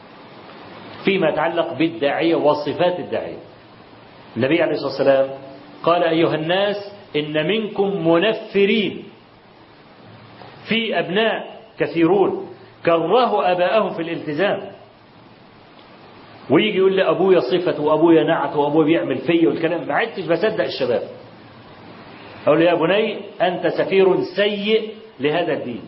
فيما يتعلق بالداعية وصفات الداعية النبي عليه الصلاة والسلام قال أيها الناس إن منكم منفرين في أبناء كثيرون كرهوا أباءهم في الالتزام ويجي يقول لي أبويا صفة وأبويا نعت وأبويا بيعمل فيا والكلام ما عدتش بصدق الشباب أقول له يا بني أنت سفير سيء لهذا الدين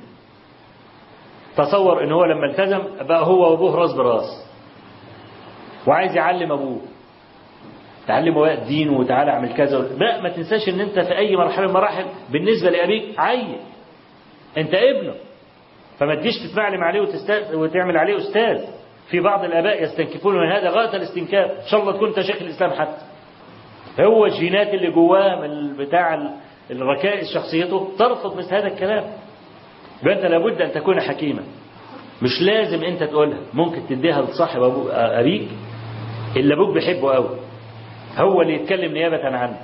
تصور ان هو لما التزم بقى هو وابوه راس براس وعايز يعلم ابوه تعلمه بقى الدين وتعالى اعمل كذا لا ما تنساش ان انت في اي مرحله من المراحل بالنسبه لابيك عيل انت ابنه فما تجيش تتمعلم عليه وتست... وتعمل عليه استاذ في بعض الاباء يستنكفون من هذا غايه الاستنكاف ان شاء الله تكون انت شيخ الاسلام حتى هو الجينات اللي جواه من بتاع الركائز شخصيته ترفض مثل هذا الكلام يبقى انت لابد ان تكون حكيما مش لازم انت تقولها ممكن تديها لصاحب أبو ابيك اللي ابوك بيحبه قوي هو اللي يتكلم نيابة عنك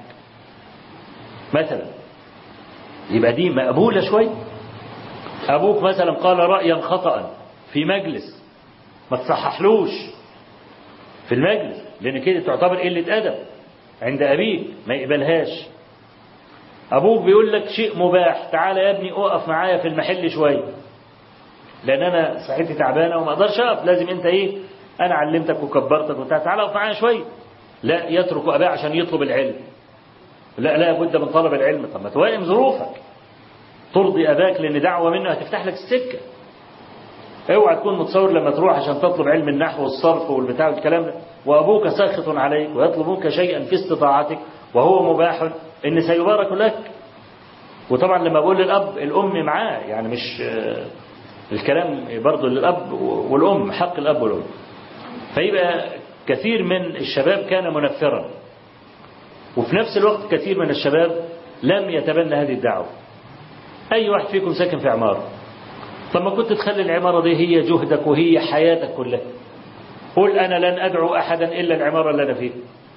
مثلا يبقى دي مقبولة شوي ابوك مثلا قال رأيا خطأ في مجلس ما تصححلوش في المجلس لان كده تعتبر قلة ادب عند ابيك ما يقبلهاش أبوك بيقول لك شيء مباح تعالى يا ابني أقف معايا في المحل شوية لأن أنا صحتي تعبانة وما أقدرش أقف لازم أنت إيه أنا علمتك وكبرتك وبتاع تعالى أقف معايا شوية لا يترك أباه عشان يطلب العلم لا لا بد من طلب العلم طب ما توائم ظروفك ترضي أباك لأن دعوة منه هتفتح لك السكة اوعى تكون متصور لما تروح عشان تطلب علم النحو والصرف والبتاع والكلام ده وأبوك ساخط عليك ويطلب منك شيئا في استطاعتك وهو مباح ان سيبارك لك وطبعا لما بقول للاب الام معاه يعني مش الكلام برضه للاب والام حق الاب والام فيبقى كثير من الشباب كان منفرا وفي نفس الوقت كثير من الشباب لم يتبنى هذه الدعوة أي واحد فيكم ساكن في عمارة طب ما كنت تخلي العمارة دي هي جهدك وهي حياتك كلها قل أنا لن أدعو أحدا إلا العمارة اللي أنا فيها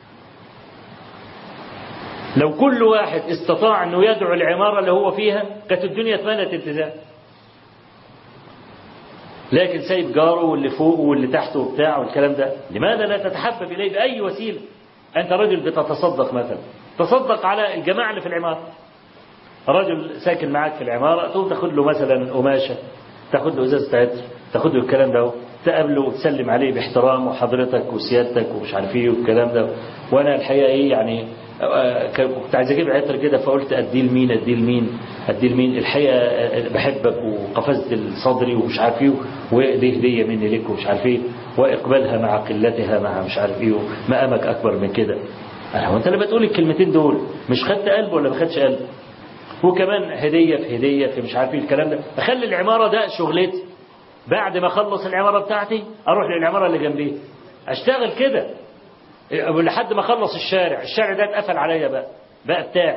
لو كل واحد استطاع أنه يدعو العمارة اللي هو فيها كانت الدنيا اتمنت التزام لكن سايب جاره واللي فوقه واللي تحته وبتاع والكلام ده لماذا لا تتحبب إليه بأي وسيلة أنت رجل بتتصدق مثلا تصدق على الجماعة اللي في العمارة رجل ساكن معاك في العمارة تقوم تاخد له مثلا قماشة تاخد له إزازة عطر تاخد له الكلام ده تقابله وتسلم عليه باحترام وحضرتك وسيادتك ومش عارف ايه والكلام ده وانا الحقيقه ايه يعني كنت عايز اجيب عطر كده فقلت اديه لمين اديه لمين اديه لمين الحقيقه بحبك وقفزت صدري ومش عارف ايه ودي هديه مني لك ومش عارف ايه واقبالها مع قلتها مع مش عارف ايه مقامك اكبر من كده هو انت لما تقول الكلمتين دول مش خدت قلب ولا ما خدتش قلب وكمان هديه في هديه في مش عارف ايه الكلام ده اخلي العماره ده شغلتي بعد ما اخلص العماره بتاعتي اروح للعماره اللي جنبيه اشتغل كده لحد ما اخلص الشارع الشارع ده اتقفل عليا بقى بقى بتاعي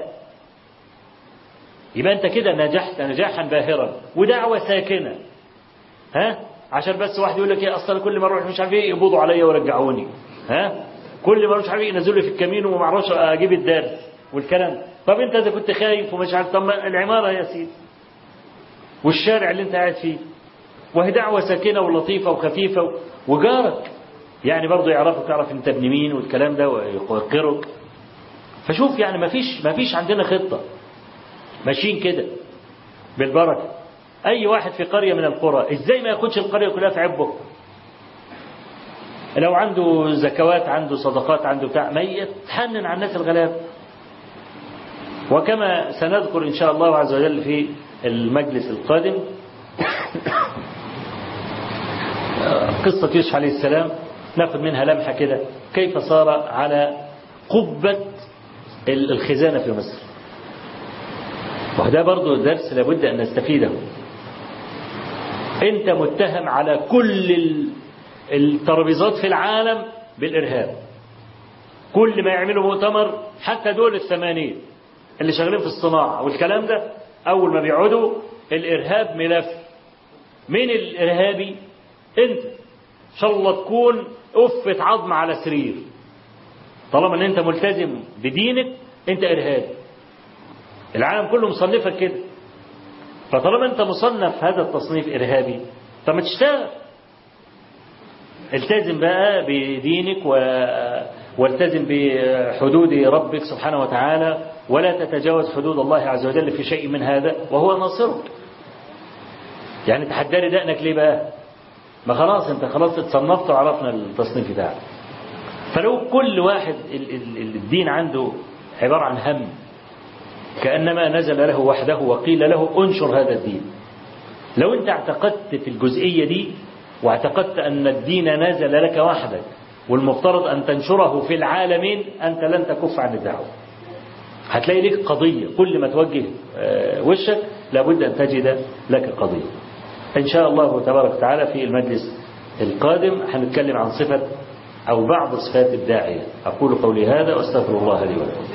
يبقى انت كده نجحت نجاحا باهرا ودعوه ساكنه ها عشان بس واحد يقول لك ايه اصلا كل ما اروح مش عارف ايه يقبضوا عليا ويرجعوني ها كل ما اروح مش عارف ايه ينزلوا لي في الكمين وما اعرفش اجيب الدرس والكلام طب انت اذا كنت خايف ومش عارف طب العماره يا سيدي والشارع اللي انت قاعد فيه وهي دعوة ساكنة ولطيفة وخفيفة وجارك يعني برضه يعرفك تعرف انت ابن مين والكلام ده ويقرك فشوف يعني ما فيش ما فيش عندنا خطة ماشيين كده بالبركة أي واحد في قرية من القرى إزاي ما ياخدش القرية كلها في عبه لو عنده زكوات عنده صدقات عنده بتاع ما يتحنن على الناس الغلاب وكما سنذكر إن شاء الله عز وجل في المجلس القادم قصة يوسف عليه السلام ناخذ منها لمحة كده كيف صار على قبة الخزانة في مصر وده برضو درس لابد أن نستفيده أنت متهم على كل الترابيزات في العالم بالإرهاب كل ما يعملوا مؤتمر حتى دول الثمانين اللي شغالين في الصناعة والكلام ده أول ما بيقعدوا الإرهاب ملف مين الإرهابي أنت إن شاء الله تكون أفة عظم على سرير طالما أن أنت ملتزم بدينك أنت إرهابي العالم كله مصنفك كده فطالما أنت مصنف هذا التصنيف إرهابي طب ما تشتغل التزم بقى بدينك و... والتزم بحدود ربك سبحانه وتعالى ولا تتجاوز حدود الله عز وجل في شيء من هذا وهو ناصرك يعني تحداري دقنك ليه بقى ما خلاص انت خلاص اتصنفت وعرفنا التصنيف بتاعك فلو كل واحد الدين عنده عبارة عن هم كأنما نزل له وحده وقيل له انشر هذا الدين لو انت اعتقدت في الجزئية دي واعتقدت أن الدين نزل لك وحدك والمفترض أن تنشره في العالمين أنت لن تكف عن الدعوة هتلاقي لك قضية كل ما توجه وشك لابد أن تجد لك قضية إن شاء الله تبارك وتعالى في المجلس القادم هنتكلم عن صفة أو بعض صفات الداعية أقول قولي هذا وأستغفر الله لي ولكم